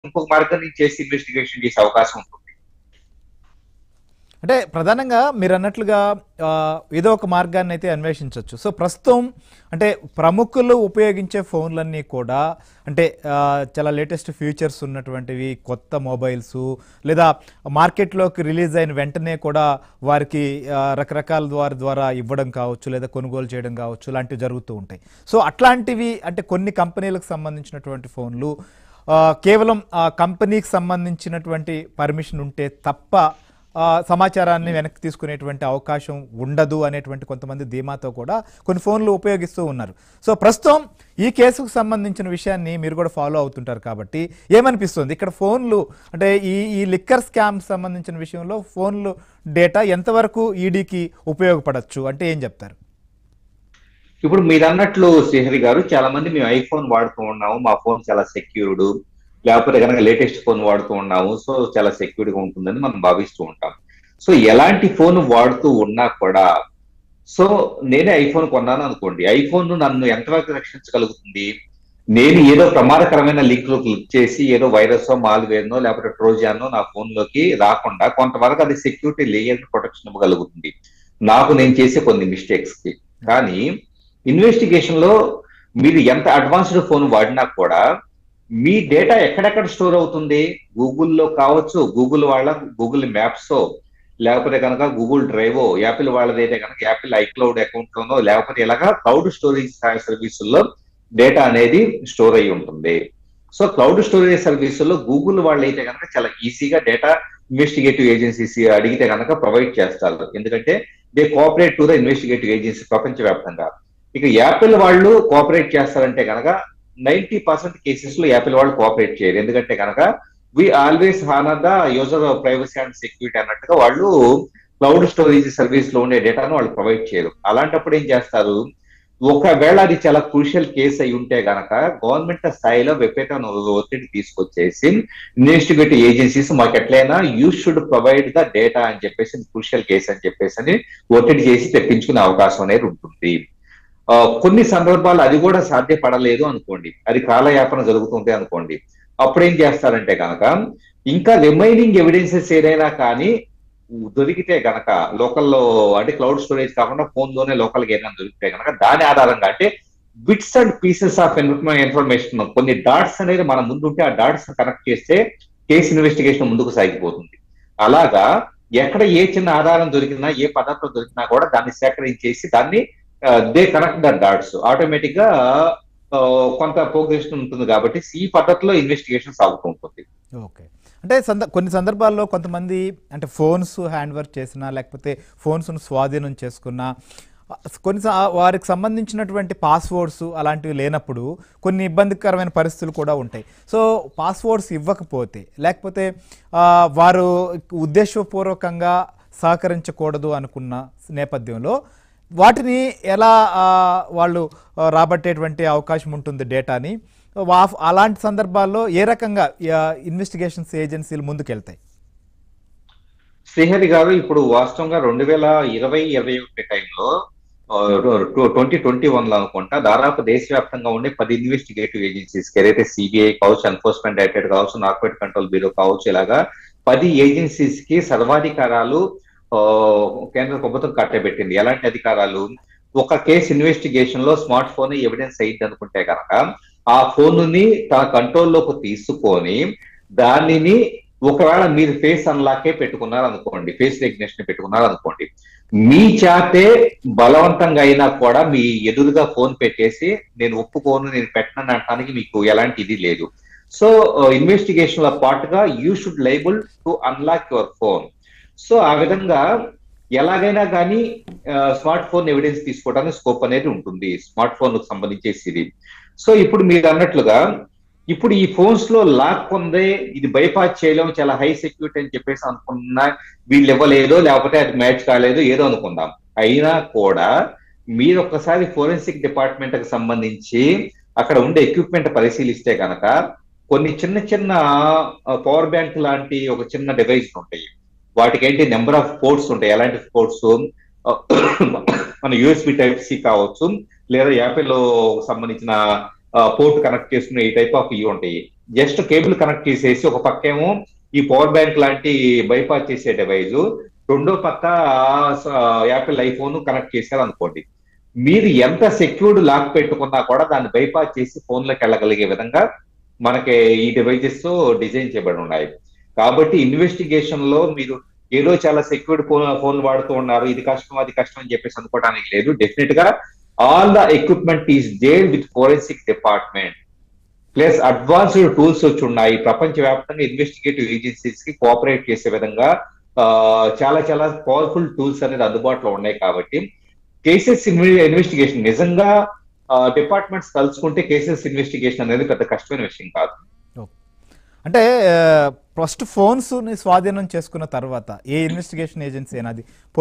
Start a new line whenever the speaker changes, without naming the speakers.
ఇంకొక మార్గం నుంచి చేసి ఇన్వెస్టిగేషన్ చేసే అవకాశం ఉంటుంది
అంటే ప్రధానంగా మీరు అన్నట్లుగా ఆ, ఏదో ఒక మార్గాన్ని అయితే అన్వేషించవచ్చు సో ప్రస్తుతం అంటే ప్రముఖులు ఉపయోగించే ఫోన్లన్నీ కూడా అంటే ఆ, చాలా లేటెస్ట్ ఫీచర్స్ ఉన్నటువంటివి కొత్త మొబైల్స్ లేదా మార్కెట్లోకి రిలీజ్ అయిన వెంటనే కూడా వారికి ఆ, రకరకాల వారి ద్వారా ఇవ్వడం కావచ్చు లేదా కొనుగోలు చేయడం కావచ్చు ఇలాంటివి జరుగుతూ ఉంటాయి సో అట్లాంటివి అంటే కొన్ని కంపెనీలకు సంబంధించినటువంటి ఫోన్లు ఆ, కేవలం ఆ కంపెనీకి సంబంధించినటువంటి పర్మిషన్ ఉంటే తప్ప ఆ, సమాచారాన్ని వెనక్కి తీసుకునేటువంటి అవకాశం ఉండదు అనేటువంటి కొంతమంది ధీమాతో కూడా కొన్ని ఫోన్లు ఉపయోగిస్తూ ఉన్నారు సో ప్రస్తుతం ఈ కేసుకు సంబంధించిన విషయాన్ని మీరు కూడా ఫాలో అవుతుంటారు కాబట్టి ఏమనిపిస్తుంది ఇక్కడ ఫోన్లు అంటే ఈ ఈ లిక్కర్ స్కామ్ సంబంధించిన విషయంలో ఫోన్లు డేటా ఎంతవరకు ఈడీకి ఉపయోగపడచ్చు అంటే ఏం చెప్తారు
ఇప్పుడు మీరు అన్నట్లు శ్రీహరి గారు చాలా మంది మేము ఐఫోన్ వాడుతూ ఉన్నాము మా ఫోన్ చాలా సెక్యూర్డ్ లేకపోతే కనుక లేటెస్ట్ ఫోన్ వాడుతూ ఉన్నాము సో చాలా సెక్యూర్డ్ గా ఉంటుందని మనం భావిస్తూ ఉంటాం సో ఎలాంటి ఫోన్ వాడుతూ ఉన్నా కూడా సో నేనే ఐఫోన్ కొన్నాను అనుకోండి ఐఫోన్ నన్ను ఎంతవరకు రక్షించగలుగుతుంది నేను ఏదో ప్రమాదకరమైన లింక్ లో క్లిక్ చేసి ఏదో వైరస్ మాల్వేర్నో లేకపోతే ట్రోజానో నా ఫోన్ లోకి రాకుండా కొంతవరకు అది సెక్యూరిటీ లేయర్ ప్రొటెక్షన్ ఇవ్వగలుగుతుంది నాకు నేను చేసే కొన్ని మిస్టేక్స్ కి కానీ ఇన్వెస్టిగేషన్ లో మీరు ఎంత అడ్వాన్స్డ్ ఫోన్ వాడినా కూడా మీ డేటా ఎక్కడెక్కడ స్టోర్ అవుతుంది గూగుల్లో కావచ్చు గూగుల్ వాళ్ళ గూగుల్ మ్యాప్స్ లేకపోతే కనుక గూగుల్ డ్రైవో యాపిల్ వాళ్ళదైతే కనుక యాపిల్ ఐక్లౌడ్ అకౌంట్ లోనో లేకపోతే ఇలాగా క్లౌడ్ స్టోరేజ్ సర్వీసుల్లో డేటా అనేది స్టోర్ అయి ఉంటుంది సో క్లౌడ్ స్టోరేజ్ సర్వీసుల్లో గూగుల్ వాళ్ళు అయితే కనుక చాలా ఈజీగా డేటా ఇన్వెస్టిగేటివ్ ఏజెన్సీస్ అడిగితే కనుక ప్రొవైడ్ చేస్తారు ఎందుకంటే they cooperate to the investigative agency ప్రపంచవ్యాప్తంగా ఇక యాపిల్ వాళ్ళు కోఆపరేట్ చేస్తారంటే కనుక నైన్టీ పర్సెంట్ కేసెస్ లో యాపిల్ వాళ్ళు కోఆపరేట్ చేయరు ఎందుకంటే కనుక we always honour the user privacy and security అన్నట్టుగా వాళ్ళు క్లౌడ్ స్టోరేజ్ సర్వీస్ లో ఉండే డేటాను వాళ్ళు ప్రొవైడ్ చేయరు అలాంటప్పుడు ఏం చేస్తారు ఒకవేళ అది చాలా క్రూషియల్ కేసు అయి ఉంటే గనక గవర్నమెంట్ స్థాయిలో విపరీతమైన ఒత్తిడి తీసుకొచ్చేసి ఇన్వెస్టిగేటివ్ ఏజెన్సీస్ మాకు ఎట్లయినా you should provide the data అని చెప్పేసి క్రూషియల్ కేసు అని చెప్పేసి అని ఒత్తిడి చేసి తెప్పించుకునే అవకాశం అనేది ఉంటుంది ఆ, కొన్ని సందర్భాలు అది కూడా సాధ్యపడలేదు అనుకోండి అది కాలయాపన జరుగుతుంది అనుకోండి అప్పుడు ఏం చేస్తారంటే కనుక ఇంకా రిమైనింగ్ ఎవిడెన్సెస్ ఏదైనా కానీ దొరికితే గనక లోకల్లో అంటే క్లౌడ్ స్టోరేజ్ కాకుండా ఫోన్ లోనే లోకల్ గా ఏదైనా దొరికితే గనక దాని ఆధారంగా అంటే bits and pieces of information కొన్ని డాట్స్ అనేది మన ముందు ఉంటే ఆ డాట్స్ కనెక్ట్ చేస్తే కేసు ఇన్వెస్టిగేషన్ ముందుకు సాగిపోతుంది అలాగా ఎక్కడ ఏ చిన్న ఆధారం దొరికినా ఏ పదార్థం దొరికినా కూడా దాన్ని సేకరించేసి దాన్ని they connect the dots automatic గా ఆ, కొంత ప్రోగ్రెషన్ ఉంటుంది కాబట్టి ఈ పద్ధతిలో ఇన్వెస్టిగేషన్ సాగుతూ ఉంటుంది
ఓకే అంటే సంద కొన్ని సందర్భాల్లో కొంతమంది అంటే ఫోన్స్ హ్యాండ్ వర్క్ చేసినా లేకపోతే ఫోన్స్ను స్వాధీనం చేసుకున్నా ఆ, కొన్ని స- వారికి సంబంధించినటువంటి పాస్వర్డ్స్ అలాంటివి లేనప్పుడు కొన్ని ఇబ్బందికరమైన పరిస్థితులు కూడా ఉంటాయి సో పాస్వర్డ్స్ ఇవ్వకపోతే లేకపోతే ఆ, వారు ఉద్దేశపూర్వకంగా సహకరించకూడదు అనుకున్న నేపథ్యంలో వాటిని ఎలా ఆ, వాళ్ళు ఆ, రాబట్టేటువంటి అవకాశం ఉంటుంది డేటాని వా- అలాంటి సందర్భాల్లో ఏ రకంగా ఇన్వెస్టిగేషన్స్ ఏజెన్సీలు ముందుకెళ్తాయి
శ్రీహరి గారు ఇప్పుడు వాస్తవంగా రెండు వేల ఇరవై ఇరవై ఒకటి టైంలో ట్వంటీ ట్వంటీ వన్ లో అనుకుంటా దాదాపు దేశవ్యాప్తంగా ఉండే పది ఇన్వెస్టిగేటివ్ ఏజెన్సీస్ ఏదైతే సిబిఐ కావచ్చు ఎన్ఫోర్స్మెంట్ డైరెక్టరేట్ కావచ్చు నార్కోటిక్ కంట్రోల్ బ్యూరో కావచ్చు ఇలాగా పది ఏజెన్సీస్ కి సర్వాధికారాలు ఆ, కేంద్ర ప్రభుత్వం కట్టబెట్టింది ఎలాంటి అధికారాలు ఒక కేసు ఇన్వెస్టిగేషన్ లో స్మార్ట్ ఫోన్ ఎవిడెన్స్ అయింది అనుకుంటే కనుక ఆ ఫోన్ ని తన కంట్రోల్లోకి తీసుకొని దానిని ఒకవేళ మీరు ఫేస్ అన్లాకే పెట్టుకున్నారు అనుకోండి ఫేస్ రెగ్నేషన్ పెట్టుకున్నారు అనుకోండి మీ చేతే బలవంతంగా అయినా కూడా మీ ఎదురుగా ఫోన్ పెట్టేసి నేను ఒప్పుకోను నేను పెట్టనని అనడానికి మీకు ఎలాంటి ఇది లేదు సో ఇన్వెస్టిగేషన్ లో పాటుగా you should liable to unlock your phone so ఆ విధంగా ఎలాగైనా కానీ స్మార్ట్ ఫోన్ ఎవిడెన్స్ తీసుకోవడానికి స్కోప్ అనేది ఉంటుంది స్మార్ట్ ఫోన్ కు సంబంధించేసి ఇది సో ఇప్పుడు మీరు అన్నట్లుగా ఇప్పుడు ఈ ఫోన్స్ లో లాక్ ఉంది ఇది బైపాస్ చేయలేం చాలా హై సెక్యూరిటీ అని చెప్పేసి అనుకున్నా వీళ్ళు ఇవ్వలేదు లేకపోతే అది మ్యాచ్ కాలేదు ఏదో అనుకుందాం అయినా కూడా మీరు ఒక్కసారి ఫోరెన్సిక్ డిపార్ట్మెంట్ కి సంబంధించి అక్కడ ఉండే ఎక్విప్మెంట్ పరిశీలిస్తే కనుక కొన్ని చిన్న చిన్న పవర్ బ్యాంక్ లాంటి ఒక చిన్న డివైస్ ఉంటాయి వాటికి ఏంటి నెంబర్ ఆఫ్ పోర్ట్స్ ఉంటాయి ఎలాంటి పోర్ట్స్ మన యూఎస్బి టైప్ సి కావచ్చు లేదా యాపిల్ సంబంధించిన పోర్ట్ కనెక్ట్ చేసుకునే ఈ టైప్ ఆఫ్ ఇవి ఉంటాయి జస్ట్ కేబుల్ కనెక్ట్ చేసేసి ఒక పక్కేమో ఈ పవర్ బ్యాంక్ లాంటి బైపాస్ చేసే డివైజ్ రెండో పక్క యాపిల్ ఐఫోన్ కనెక్ట్ చేశారు అనుకోండి మీరు ఎంత సెక్యూర్డ్ లాక్ పెట్టుకున్నా కూడా దాన్ని బైపాస్ చేసి ఫోన్లోకి వెళ్ళగలిగే విధంగా మనకి ఈ డివైజెస్ డిజైన్ చేయబడి ఉన్నాయి కాబట్టి ఇన్వెస్టిగేషన్ లో మీరు ఏదో చాలా సెక్యూర్డ్ ఫోన్ ఫోన్ వాడుతూ ఉన్నారు ఇది కష్టం అది కష్టం అని చెప్పేసి అనుకోవడానికి లేదు డెఫినెట్ గా all the equipment is there with forensic department plus advanced tools వచ్చి ఉన్నాయి ప్రపంచవ్యాప్తంగా ఇన్వెస్టిగేటివ్ ఏజెన్సీస్ కి కోఆపరేట్ చేసే విధంగా ఆ, చాలా చాలా పవర్ఫుల్ టూల్స్ అనేది అందుబాటులో ఉన్నాయి కాబట్టి కేసెస్ ఇన్వెస్టిగేషన్ నిజంగా డిపార్ట్మెంట్స్ తలుచుకుంటే కేసెస్ ఇన్వెస్టిగేషన్ అనేది పెద్ద కష్టమైన విషయం కాదు
అంటే ఫస్ట్ ఫోన్స్ని స్వాధీనం చేసుకున్న తర్వాత ఏ ఇన్వెస్టిగేషన్ ఏజెన్సీ అయినా అది